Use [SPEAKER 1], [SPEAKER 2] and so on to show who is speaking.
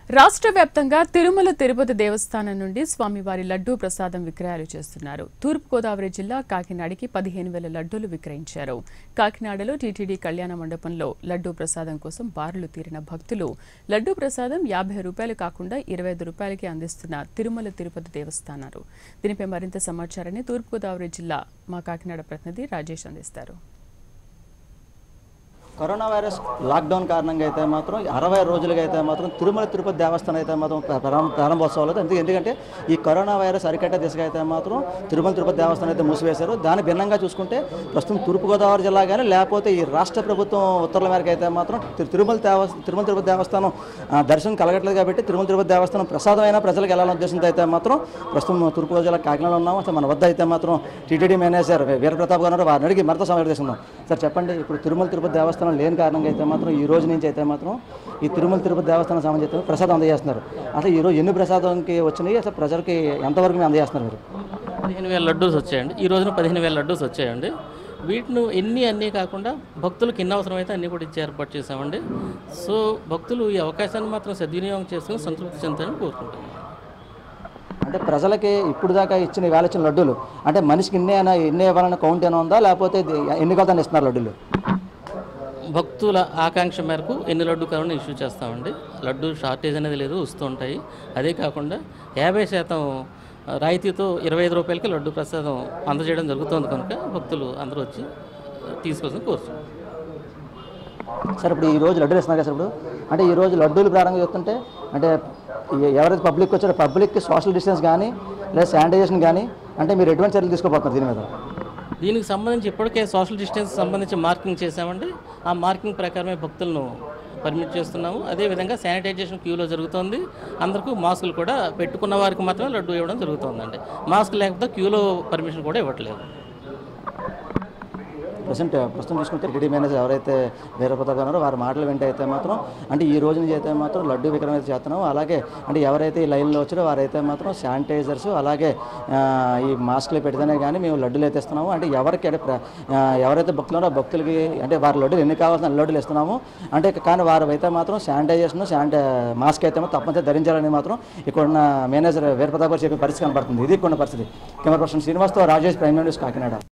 [SPEAKER 1] రాష్ట్ర వ్యాప్తంగా తిరుమల తిరుపతి దేవస్థానం నుండి స్వామివారి లడ్డూ ప్రసాదం విక్రయాలు చేస్తున్నారు తూర్పుగోదావరి జిల్లా కాకినాడకి పదిహేను వేల లడ్డూలు విక్రయించారు కాకినాడలో టీటీడీ కళ్యాణ మండపంలో లడ్డూ ప్రసాదం కోసం బారులు తీరిన భక్తులు లడ్డూ ప్రసాదం యాభై రూపాయలు కాకుండా ఇరవై ఐదు రూపాయలకి అందిస్తున్న తిరుమల తిరుపతి దేవస్థానాలు దీనిపై మరింత సమాచారాన్ని తూర్పుగోదావరి జిల్లా మా కాకినాడ ప్రతినిధి రాజేష్ అందిస్తారు
[SPEAKER 2] కరోనా వైరస్ లాక్డౌన్ కారణంగా అయితే మాత్రం అరవై రోజులుగా అయితే మాత్రం తిరుమల తిరుపతి దేవస్థానం అయితే మాత్రం ప్రారం- ప్రారంభోత్సవాలు ఎందుకు ఎందుకంటే ఈ కరోనా వైరస్ అరికట్ట దిశగా అయితే మాత్రం తిరుమల తిరుపతి దేవస్థానం అయితే మూసివేశారు దాని భిన్నంగా చూసుకుంటే ప్రస్తుతం తూర్పుగోదావరి జిల్లా కానీ లేకపోతే ఈ రాష్ట్ర ప్రభుత్వం ఉత్తర్వుల మేరకు అయితే మాత్రం తిరు- తిరుమల దేవ తిరుమల తిరుపతి దేవస్థానం ఆ, దర్శనం కలగట్లేదు కాబట్టి తిరుమల తిరుపతి దేవస్థానం ప్రసాదం అయినా ప్రజలకు వెళ్ళాలనే ఉద్దేశంతో అయితే మాత్రం ప్రస్తుతం తూర్పుగోదావరి జిల్లా కాకినాడలో ఉన్నాము అసలు మన వద్ద అయితే మాత్రం టీటీడీ మేనేజర్ వీరప్రతాప్ గారు ఉన్నారు. వారిని అడిగి మరింత సమయం తీసుకుందాం సార్ చెప్పండి ఇప్పుడు తిరుమల తిరుపతి దేవస్థానం లేని కారణంగా అయితే మాత్రం ఈ రోజు నుంచి అయితే మాత్రం ఈ తిరుమల తిరుపతి దేవస్థానం సంబంధించిన ప్రసాదం అందజేస్తున్నారు అసలు ఈ రోజు ఎన్ని ప్రసాదంకి వచ్చినాయి అసలు ప్రజలకి ఎంతవరకు మీరు అందజేస్తున్నారు మీరు
[SPEAKER 3] పదిహేను వేల లడ్డూస్ వచ్చాయండి ఈ రోజున పదిహేను వేల లడ్డూస్ వచ్చాయండి వీటిని ఎన్ని అన్నీ కాకుండా భక్తులకు ఎన్ని అవసరమైతే అన్నీ కూడా ఇచ్చి ఏర్పాటు చేశామండి సో భక్తులు ఈ అవకాశాన్ని మాత్రం సద్వినియోగం చేసుకుని సంతృప్తి చెందాలని కోరుకుంటున్నాను
[SPEAKER 2] అంటే ప్రజలకి ఇప్పుడు దాకా ఇచ్చిన వేల ఇచ్చిన లడ్డూలు అంటే మనిషికి ఇన్నే అయినా ఇన్నే ఇవ్వాలన్న కౌంట్ ఏమైనా ఉందా లేకపోతే ఇది ఎన్ని కొలతలు ఇస్తున్నారు లడ్డూలు
[SPEAKER 3] భక్తుల ఆకాంక్ష మేరకు ఎన్ని లడ్డు కావాలని ఇష్యూ చేస్తామండి లడ్డు షార్టేజ్ అనేది లేదు వస్తూ ఉంటాయి అదే కాకుండా యాభై శాతం రాయితీతో ఇరవై ఐదు రూపాయలకి లడ్డు ప్రసాదం అందజేయడం జరుగుతుంది కనుక భక్తులు అందరూ వచ్చి తీసుకోవాల్సిన కోరుతున్నాం
[SPEAKER 2] సార్ ఇప్పుడు ఈ రోజు లడ్డూలు ఇస్తున్నారు కదా సార్ ఇప్పుడు అంటే ఈ రోజు లడ్డూలు ప్రారంభం చేస్తుంటే అంటే ఎ- ఎవరైతే పబ్లిక్ వచ్చారో పబ్లిక్కి సోషల్ డిస్టెన్స్ కానీ లేదా శానిటైజేషన్ కానీ అంటే మీరు ఎటువంటి చర్యలు తీసుకోబోతున్నారు దీని మీద
[SPEAKER 3] దీనికి సంబంధించి ఇప్పటికే సోషల్ డిస్టెన్స్ సంబంధించి మార్కింగ్ చేశామండి ఆ మార్కింగ్ ప్రకారమే భక్తులను పర్మిట్ చేస్తున్నాము అదేవిధంగా శానిటైజేషన్ క్యూలో జరుగుతుంది అందరికీ మాస్కులు కూడా పెట్టుకున్న వారికి మాత్రమే లడ్డు ఇవ్వడం జరుగుతుందండి మాస్క్ లేకపోతే క్యూలో పర్మిషన్ కూడా ఇవ్వట్లేదు
[SPEAKER 2] ప్రజెంట్ ప్రస్తుతం చూసుకుంటే టీడీ మేనేజర్ ఎవరైతే వీరప్రతాప్ గారు ఉన్నారో వారి మాటలు వింటే అయితే మాత్రం అంటే ఈ రోజు నుంచి అయితే మాత్రం లడ్డు విక్రయం అయితే చేస్తున్నాం అలాగే అంటే ఎవరైతే ఈ లైన్లో వచ్చారో వారైతే మాత్రం శానిటైజర్స్ అలాగే ఆ, ఈ మాస్కులు పెడితేనే కానీ మేము లడ్డులు అయితే ఇస్తున్నాము అంటే ఎవరికి అంటే ప్ర- ఆ, ఎవరైతే భక్తులు ఉన్నారో ఆ భక్తులకి అంటే వారి లడ్డులు ఎన్ని కావాల్సిన అన్ని లడ్డులు ఇస్తున్నాము అంటే కానీ వారు అయితే మాత్రం శానిటైజేషన్ శానిటై మాస్క్ అయితే మాత్రం తప్పనిసరి ధరించాలని మాత్రం ఇక్కడ ఉన్న మేనేజర్ వీరప్రతాప్ గారు చెప్పే పరిస్థితి కనబడుతుంది ఇది ఇక్కడ ఉన్న పరిస్థితి కెమెరా పర్సన్ శ్రీనివాస్తో రాజేష్ ప్రైమ్ న్యూస్ కాకినాడ